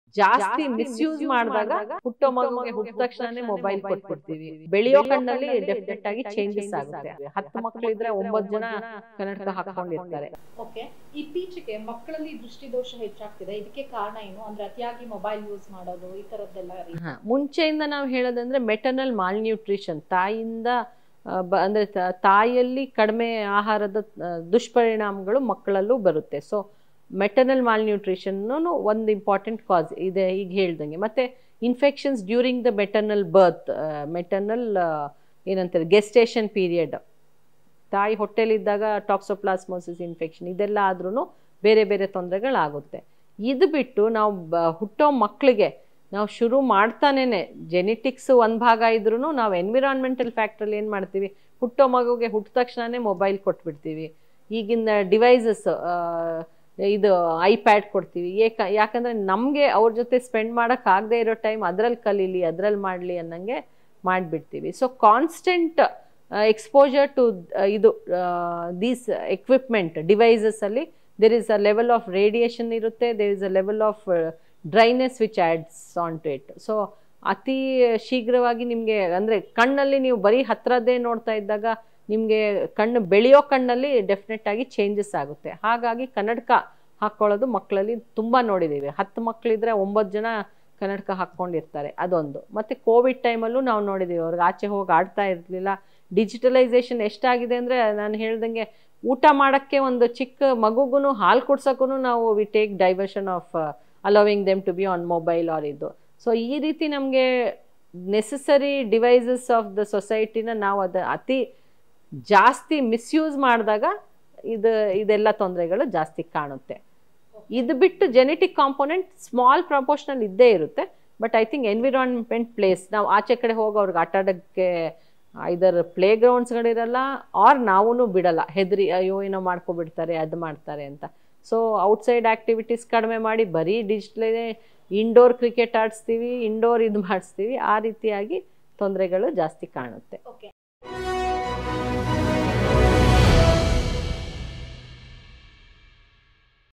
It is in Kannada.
ಜಾಸ್ತಿ ಮಿಸ್ಯೂಸ್ ಮಾಡಿದಾಗ ಹುಟ್ಟೋ ಮಗುಗೆ ಹುಟ್ಟಿದ ತಕ್ಷಣನೇ ಮೊಬೈಲ್ ಕೊಟ್ಬಿಡ್ತೀವಿ ಬೆಳೆಯೋ ಕಣ್ಣಲ್ಲಿ ಡೆಫಿನೆಟ್ ಆಗಿ ಚೇಂಜಸ್ ಆಗುತ್ತೆ ಹತ್ತು ಮಕ್ಕಳಿದ್ರೆ ಒಂಬತ್ತು ಜನ ಕನ್ನಡಕ ಹಾಕೊಂಡಿರ್ತಾರೆ ಓಕೆ ಇತ್ತೀಚೆಗೆ ಮಕ್ಕಳಲ್ಲಿ ದೃಷ್ಟಿದೋಷ ಹೆಚ್ಚಾಗ್ತಿದೆ ಇದಕ್ಕೆ ಕಾರಣ ಏನು ಅಂದ್ರೆ ಅತಿಯಾಗಿ ಮೊಬೈಲ್ ಯೂಸ್ ಮಾಡೋದು ಈ ತರದ್ದೆಲ್ಲ ರೀ- ಹಾ, ಮುಂಚೆಯಿಂದ ನಾವು ಹೇಳೋದಂದ್ರೆ ಮೆಟರ್ನಲ್ ಮಾಲ್ ನ್ಯೂಟ್ರಿಷನ್ ತಾಯಿಯಿಂದ ಆ, ಬ- ಅಂದ್ರೆ ತ- ತಾಯಿಯಲ್ಲಿ ಕಡಿಮೆ ಆಹಾರದ ಆ, ದುಷ್ಪರಿಣಾಮಗಳು ಮಕ್ಕಳಲ್ಲೂ ಬರುತ್ತೆ ಸೊ ಮೆಟರ್ನಲ್ ಮಾಲ್ ನ್ಯೂಟ್ರಿಷನ್ನು ಒಂದು ಇಂಪಾರ್ಟೆಂಟ್ ಕಾಸ್ ಇದೆ ಈಗ ಹೇಳ್ದಂಗೆ ಮತ್ತೆ infections during the maternal birth maternal ಏನಂತಾರೆ ಗೆಸ್ಟೇಷನ್ ಪೀರಿಯಡ್ ತಾಯಿ ಹೊಟ್ಟೆಲಿದ್ದಾಗ ಟಾಕ್ಸೋಪ್ಲಾಸ್ಮೋಸಿಸ್ ಇನ್ಫೆಕ್ಷನ್ ಇದೆಲ್ಲ ಆದ್ರೂ ಬೇರೆ ಬೇರೆ ತೊಂದರೆಗಳಾಗುತ್ತೆ ಇದು ಬಿಟ್ಟು ನಾವು ಬ ಹುಟ್ಟೋ ಮಕ್ಕಳಿಗೆ ನಾವು ಶುರು ಮಾಡ್ತಾನೇನೆ ಜೆನೆಟಿಕ್ಸ್ ಒಂದು ಭಾಗ ಇದ್ರೂ ನಾವು ಎನ್ವಿರಾನ್ಮೆಂಟಲ್ ಫ್ಯಾಕ್ಟ್ರಲ್ಲಿ ಏನು ಮಾಡ್ತೀವಿ ಹುಟ್ಟೋ ಮಗುಗೆ ಹುಟ್ಟಿದ ತಕ್ಷಣನೇ ಮೊಬೈಲ್ ಕೊಟ್ಬಿಡ್ತೀವಿ ಈಗಿನ ಡಿವೈಸಸ್ ಇದು ಐಪ್ಯಾಡ್ ಕೊಡ್ತೀವಿ ಏಕ ಯಾಕಂದರೆ ನಮಗೆ ಅವ್ರ ಜೊತೆ ಸ್ಪೆಂಡ್ ಮಾಡೋಕ್ಕಾಗದೇ ಇರೋ ಟೈಮ್ ಅದರಲ್ಲಿ ಕಲೀಲಿ ಅದರಲ್ಲಿ ಮಾಡಲಿ ಅನ್ನಂಗೆ ಮಾಡಿಬಿಡ್ತೀವಿ ಸೊ ಕಾನ್ಸ್ಟೆಂಟ್ ಎಕ್ಸ್ಪೋಜರ್ ಟು ಇದು ದೀಸ್ ಎಕ್ವಿಪ್ಮೆಂಟ್ ಡಿವೈಸಸಲ್ಲಿ there is a level of radiation ಇರುತ್ತೆ there is a level of dryness which adds on to it so ಅತಿ ಶೀಘ್ರವಾಗಿ ನಿಮಗೆ ಅಂದರೆ ಕಣ್ಣಲ್ಲಿ ನೀವು ಬರೀ ಹತ್ರದ್ದೇ ನೋಡ್ತಾ ಇದ್ದಾಗ ನಿಮಗೆ ಕಣ್ಣು ಬೆಳೆಯೋ ಕಣ್ಣಲ್ಲಿ ಡೆಫಿನೆಟ್ ಆಗಿ ಚೇಂಜಸ್ ಆಗುತ್ತೆ ಹಾಗಾಗಿ ಕನ್ನಡಕ ಹಾಕ್ಕೊಳ್ಳೋದು ಮಕ್ಕಳಲ್ಲಿ ತುಂಬ ನೋಡಿದ್ದೀವಿ ಹತ್ತು ಮಕ್ಕಳಿದ್ರೆ ಒಂಬತ್ತು ಜನ ಕನ್ನಡಕ ಹಾಕ್ಕೊಂಡಿರ್ತಾರೆ ಅದೊಂದು ಮತ್ತು ಕೋವಿಡ್ ಟೈಮಲ್ಲೂ ನಾವು ನೋಡಿದ್ದೀವಿ ಅವ್ರಿಗೆ ಆಚೆ ಹೋಗಿ ಆಡ್ತಾ ಇರಲಿಲ್ಲ ಡಿಜಿಟಲೈಸೇಷನ್ ಎಷ್ಟಾಗಿದೆ ಅಂದರೆ ನಾನು ಹೇಳ್ದಂಗೆ ಊಟ ಮಾಡೋಕ್ಕೆ ಒಂದು ಚಿಕ್ಕ ಮಗುಗೂ ಹಾಲು ಕುಡ್ಸೋಕ್ಕೂ ನಾವು we take diversion of allowing them to be on mobile or ಇದು ಸೊ ಈ ರೀತಿ ನಮಗೆ ನೆಸಸರಿ ಡಿವೈಸಸ್ ಆಫ್ ದ ಸೊಸೈಟಿನ ನಾವು ಅದು ಅತಿ ಜಾಸ್ತಿ ಮಿಸ್ಯೂಸ್ ಮಾಡಿದಾಗ ಇದು ಇದೆಲ್ಲ ತೊಂದರೆಗಳು ಜಾಸ್ತಿ ಕಾಣುತ್ತೆ ಇದು ಬಿಟ್ಟು ಜೆನೆಟಿಕ್ ಕಾಂಪೋನೆಂಟ್ ಸ್ಮಾಲ್ ಪ್ರಪೋರ್ಷನಲ್ ಇದ್ದೇ ಇರುತ್ತೆ but I think environment place ನಾವು ಆಚೆ ಕಡೆ ಹೋಗಿ ಅವ್ರಿಗೆ ಆಟ ಆಡೋಕ್ಕೆ ಐದರ್ ಪ್ಲೇ ಗ್ರೌಂಡ್ಸ್ಗಳಿರಲ್ಲ ಆರ್ ನಾವೂ ಬಿಡಲ್ಲ ಹೆದರಿ ಅಯ್ಯೋ ಏನೋ ಮಾಡ್ಕೊಬಿಡ್ತಾರೆ ಅದು ಮಾಡ್ತಾರೆ ಅಂತ ಸೊ ಔಟ್ಸೈಡ್ ಆ್ಯಕ್ಟಿವಿಟೀಸ್ ಕಡಿಮೆ ಮಾಡಿ ಬರೀ ಡಿಜಿಟಲೇ ಇಂಡೋರ್ ಕ್ರಿಕೆಟ್ ಆಡಿಸ್ತೀವಿ ಇಂಡೋರ್ ಇದು ಮಾಡಿಸ್ತೀವಿ ಆ ರೀತಿಯಾಗಿ ತೊಂದರೆಗಳು ಜಾಸ್ತಿ ಕಾಣುತ್ತೆ ಓಕೆ